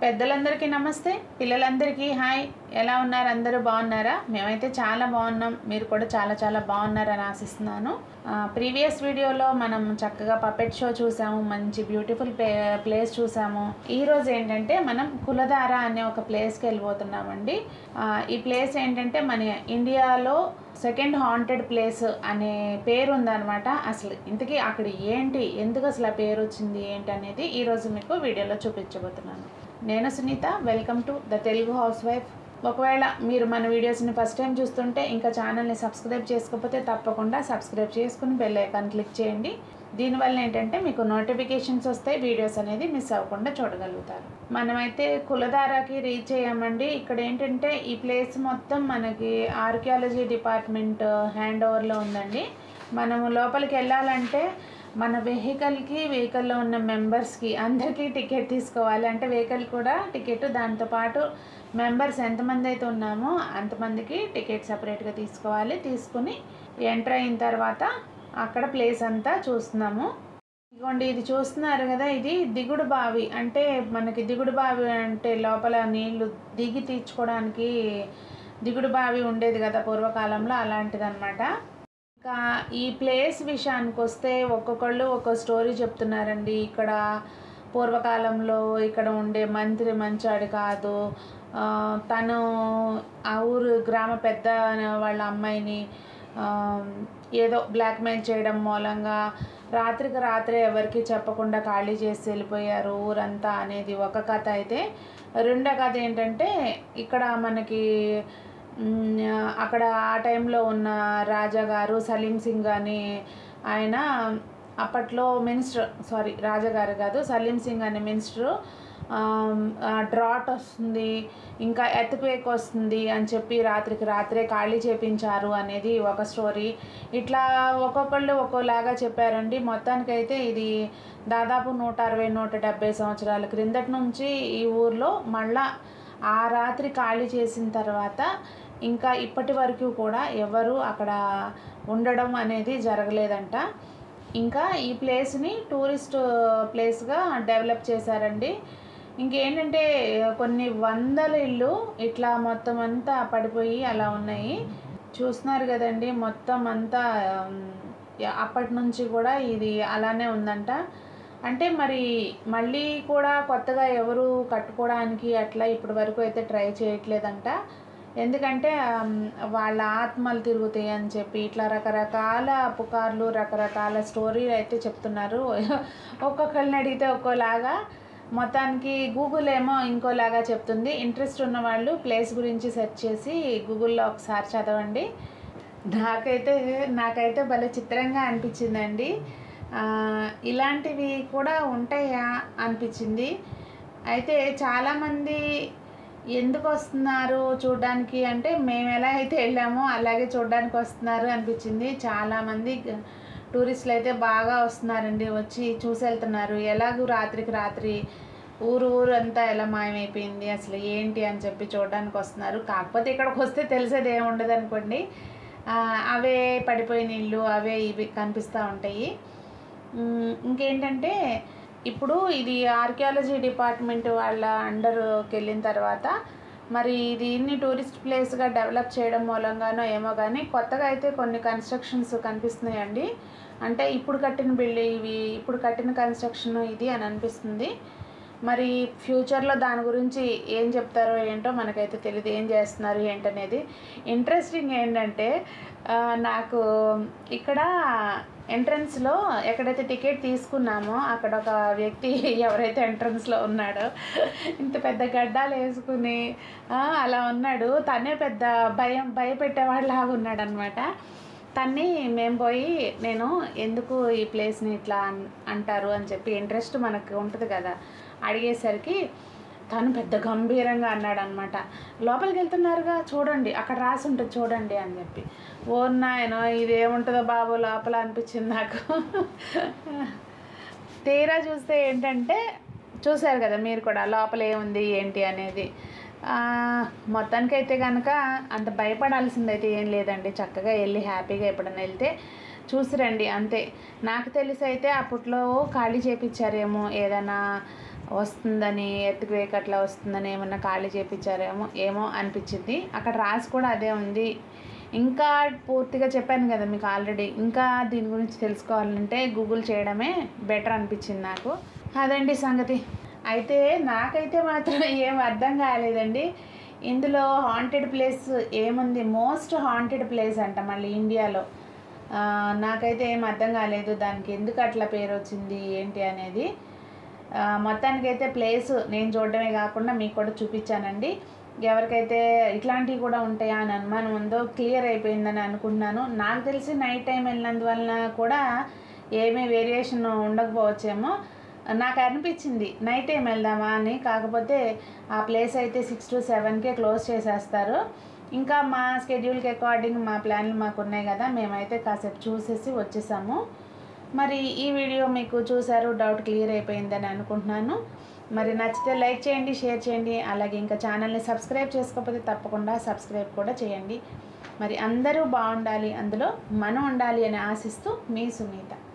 పెద్దలందరికీ నమస్తే పిల్లలందరికీ హాయ్ ఎలా ఉన్నారు అందరూ బాగున్నారా మేమైతే చాలా బాగున్నాం మీరు కూడా చాలా చాలా బాగున్నారని ఆశిస్తున్నాను ప్రీవియస్ వీడియోలో మనం చక్కగా పపెట్ షో చూసాము మంచి బ్యూటిఫుల్ ప్లే ప్లేస్ చూసాము ఈ రోజు ఏంటంటే మనం కులధార అనే ఒక ప్లేస్కి వెళ్ళిపోతున్నామండి ఆ, ఈ ప్లేస్ ఏంటంటే మన ఇండియాలో సెకండ్ హాంటెడ్ ప్లేస్ అనే పేరు ఉందన్నమాట అసలు ఇంతకీ అక్కడ ఏంటి ఎందుకు అసలు ఆ పేరు వచ్చింది ఏంటి అనేది ఈరోజు మీకు వీడియోలో చూపించబోతున్నాను నేను Sunitha welcome to the Telugu housewife ఒకవేళ మీరు మన వీడియోస్ని ఫస్ట్ టైం చూస్తుంటే ఇంకా ఛానల్ని సబ్స్క్రైబ్ చేసుకోకపోతే తప్పకుండా సబ్స్క్రైబ్ చేసుకుని బెల్ ఐకాన్ క్లిక్ చేయండి దీనివల్ల ఏంటంటే మీకు నోటిఫికేషన్స్ వస్తాయి వీడియోస్ అనేది మిస్ అవ్వకుండా చూడగలుగుతారు మనమైతే కులధారాకి రీచ్ అయ్యామండి ఇక్కడ ఏంటంటే ఈ ప్లేస్ మొత్తం మనకి ఆర్కియాలజీ డిపార్ట్మెంట్ హ్యాండ్ ఓవర్లో ఉందండి మనము లోపలికి వెళ్ళాలంటే మన వెహికల్కి వెహికల్లో ఉన్న మెంబర్స్కి అందరికీ టికెట్ తీసుకోవాలి అంటే వెహికల్ కూడా టికెట్ దాంతోపాటు మెంబర్స్ ఎంతమంది అయితే ఉన్నామో అంతమందికి టికెట్ సపరేట్గా తీసుకోవాలి తీసుకుని ఎంటర్ అయిన తర్వాత అక్కడ ప్లేస్ అంతా చూస్తున్నాము ఇదిగోండి ఇది చూస్తున్నారు కదా ఇది దిగుడు బావి అంటే మనకి దిగుడు బావి అంటే లోపల నీళ్లు దిగి తీర్చుకోవడానికి దిగుడు బావి ఉండేది కదా పూర్వకాలంలో అలాంటిది ఇంకా ఈ ప్లేస్ విషయానికి వస్తే ఒక్కొక్కళ్ళు ఒక్కో స్టోరీ చెప్తున్నారండి ఇక్కడ పూర్వకాలంలో ఇక్కడ ఉండే మంత్రి మంచాడు కాదు ఆ, తను ఆ ఊరు గ్రామ పెద్ద వాళ్ళ అమ్మాయిని ఆ, ఏదో బ్లాక్మెయిల్ చేయడం మూలంగా రాత్రికి రాత్రే ఎవరికి చెప్పకుండా ఖాళీ చేసి వెళ్ళిపోయారు ఊరంతా అనేది ఒక కథ అయితే రెండో కథ ఏంటంటే ఇక్కడ మనకి మ్, అక్కడ ఆ టైంలో ఉన్న రాజా గారు సలీం సింగ్ అని ఆయన అప్పట్లో మినిస్టర్ సారీ రాజాగారు కాదు సలీం సింగ్ అనే మినిస్టరు డ్రాట్ వస్తుంది ఇంకా ఎత్తుక్వేక్ వస్తుంది అని చెప్పి రాత్రికి రాత్రే ఖాళీ చేపించారు అనేది ఒక స్టోరీ ఇట్లా ఒక్కొక్కళ్ళు ఒక్కోలాగా చెప్పారండి మొత్తానికైతే ఇది దాదాపు నూట అరవై నూట డెబ్బై సంవత్సరాల క్రిందటి నుంచి ఈ ఊర్లో మళ్ళా ఆ రాత్రి ఖాళీ చేసిన తర్వాత ఇంకా ఇప్పటి వరకు కూడా ఎవరు అక్కడ ఉండడం అనేది జరగలేదంట ఇంకా ఈ ప్లేస్ని టూరిస్ట్ ప్లేస్గా డెవలప్ చేశారండి ఇంకేంటంటే కొన్ని వందల ఇళ్ళు ఇట్లా మొత్తం అంతా పడిపోయి అలా ఉన్నాయి చూస్తున్నారు కదండి మొత్తం అంతా ఉమ్, అప్పటి నుంచి కూడా ఇది అలానే ఉందంట అంటే మరి మళ్ళీ కూడా కొత్తగా ఎవరు కట్టుకోవడానికి అట్లా ఇప్పటి వరకు అయితే ట్రై చేయట్లేదంట ఎందుకంటే ఆమ్, వాళ్ళ ఆత్మలు తిరుగుతాయి అని చెప్పి ఇట్లా రకరకాల పుకార్లు రకరకాల స్టోరీలు అయితే చెప్తున్నారు ఒక్కొక్కరిని అడిగితే ఒక్కోలాగా మొత్తానికి గూగుల్ ఏమో ఇంకోలాగా చెప్తుంది ఇంట్రెస్ట్ ఉన్న వాళ్ళు ప్లేస్ గురించి సెర్చ్ చేసి గూగుల్లో ఒకసారి చదవండి నాకైతే నాకైతే భలే చిత్రంగా అనిపించిందండి ఆ, ఇలాంటివి కూడా ఉంటాయా అనిపించింది అయితే చాలామంది ఎందుకు వస్తున్నారు చూడడానికి అంటే మేము ఎలా అయితే వెళ్ళామో అలాగే చూడడానికి వస్తున్నారు అనిపించింది చాలామంది టూరిస్టులు అయితే బాగా వస్తున్నారండి వచ్చి చూసి వెళ్తున్నారు ఎలాగూ రాత్రికి రాత్రి ఊరు ఊరు అంతా ఎలా మాయమైపోయింది అసలు ఏంటి అని చెప్పి చూడడానికి వస్తున్నారు కాకపోతే ఇక్కడికి వస్తే తెలిసేది ఏమి ఉండదు అనుకోండి ఆ, అవే పడిపోయిన ఇల్లు అవే ఇవి కనిపిస్తూ ఉంటాయి ఉమ్, ఇంకేంటంటే ఇప్పుడు ఇది ఆర్కియాలజీ డిపార్ట్మెంట్ వాళ్ళ అండర్కి వెళ్ళిన తర్వాత మరి దీన్ని టూరిస్ట్ ప్లేస్గా డెవలప్ చేయడం మూలంగానో ఏమో కానీ కొత్తగా అయితే కొన్ని కన్స్ట్రక్షన్స్ కనిపిస్తున్నాయండి అంటే ఇప్పుడు కట్టిన బిల్డింగ్ ఇవి ఇప్పుడు కట్టిన కన్స్ట్రక్షన్ ఇది అని అనిపిస్తుంది మరి ఫ్యూచర్లో దాని గురించి ఏం చెప్తారో ఏంటో మనకైతే తెలియదు ఏం చేస్తున్నారు ఏంటనేది ఇంట్రెస్టింగ్ ఏంటంటే ఆ, నాకు ఇక్కడ ఎంట్రన్స్లో ఎక్కడైతే టికెట్ తీసుకున్నామో అక్కడ ఒక వ్యక్తి ఎవరైతే ఎంట్రన్స్లో ఉన్నాడో ఇంత పెద్ద గడ్డాలు వేసుకుని ఆ, అలా ఉన్నాడు తనే పెద్ద భయం భయపెట్టేవాళ్ళలాగా ఉన్నాడు అనమాట తన్ని మేము పోయి నేను ఎందుకు ఈ ప్లేస్ని ఇట్లా అన్- అంటారు అని చెప్పి ఇంట్రెస్ట్ మనకు ఉంటుంది కదా అడిగేసరికి తను పెద్ద గంభీరంగా అన్నాడు అనమాట లోపలికి వెళ్తున్నారుగా చూడండి అక్కడ రాసి ఉంటుంది చూడండి అని చెప్పి ఓ నాయనో ఇదేముంటుందో బాబు లోపల అనిపించింది నాకు తీరా చూస్తే ఏంటంటే చూశారు కదా మీరు కూడా లోపల ఏముంది ఏంటి అనేది ఆ, మొత్తానికైతే కనుక అంత భయపడాల్సిందైతే ఏం లేదండి చక్కగా వెళ్ళి హ్యాపీగా ఎప్పుడైనా వెళ్తే చూసి రండి అంతే నాకు తెలిసి అయితే అప్పట్లో ఖాళీ చేపించారేమో ఏదైనా వస్తుందని ఎత్తుకువేక్ అట్లా వస్తుందని ఏమన్నా ఖాళీ చేయించారేమో ఏమో అనిపించింది అక్కడ రాసి కూడా అదే ఉంది ఇంకా పూర్తిగా చెప్పాను కదా మీకు ఆల్రెడీ ఇంకా దీని గురించి తెలుసుకోవాలంటే గూగుల్ చేయడమే బెటర్ అనిపించింది నాకు అదండి సంగతి అయితే నాకైతే మాత్రం ఏం అర్థం కాలేదండి ఇందులో హాంటెడ్ ప్లేస్ ఏముంది మోస్ట్ హాంటెడ్ ప్లేస్ అంట మళ్ళీ ఇండియాలో ఆ, నాకైతే ఏం అర్థం కాలేదు దానికి ఎందుకు అట్లా పేరు వచ్చింది ఏంటి అనేది ఆ, మొత్తానికైతే ప్లేస్ నేను చూడడమే కాకుండా మీకు కూడా చూపించానండి ఎవరికైతే ఇట్లాంటివి కూడా ఉంటాయా అని అనుమానం ఉందో క్లియర్ అయిపోయిందని అనుకుంటున్నాను నాకు తెలిసి నైట్ టైం వెళ్ళినందువలన కూడా ఏమీ వేరియేషన్ ఉండకపోవచ్చేమో నాకు అనిపించింది నైట్ టైం వెళ్దామా అని కాకపోతే ఆ ప్లేస్ అయితే సిక్స్ టు సెవెన్కే క్లోజ్ చేసేస్తారు ఇంకా మా స్కెడ్యూల్కి అకార్డింగ్ మా ప్లాన్లు మాకు ఉన్నాయి కదా మేమైతే కాసేపు చూసేసి వచ్చేసాము మరి ఈ వీడియో మీకు చూసారు డౌట్ క్లియర్ అయిపోయిందని అనుకుంటున్నాను మరి నచ్చితే లైక్ చేయండి షేర్ చేయండి అలాగే ఇంకా ఛానల్ని సబ్స్క్రైబ్ చేసుకోకపోతే తప్పకుండా సబ్స్క్రైబ్ కూడా చేయండి మరి అందరూ బాగుండాలి అందులో మనం ఉండాలి అని ఆశిస్తూ మీ సునీత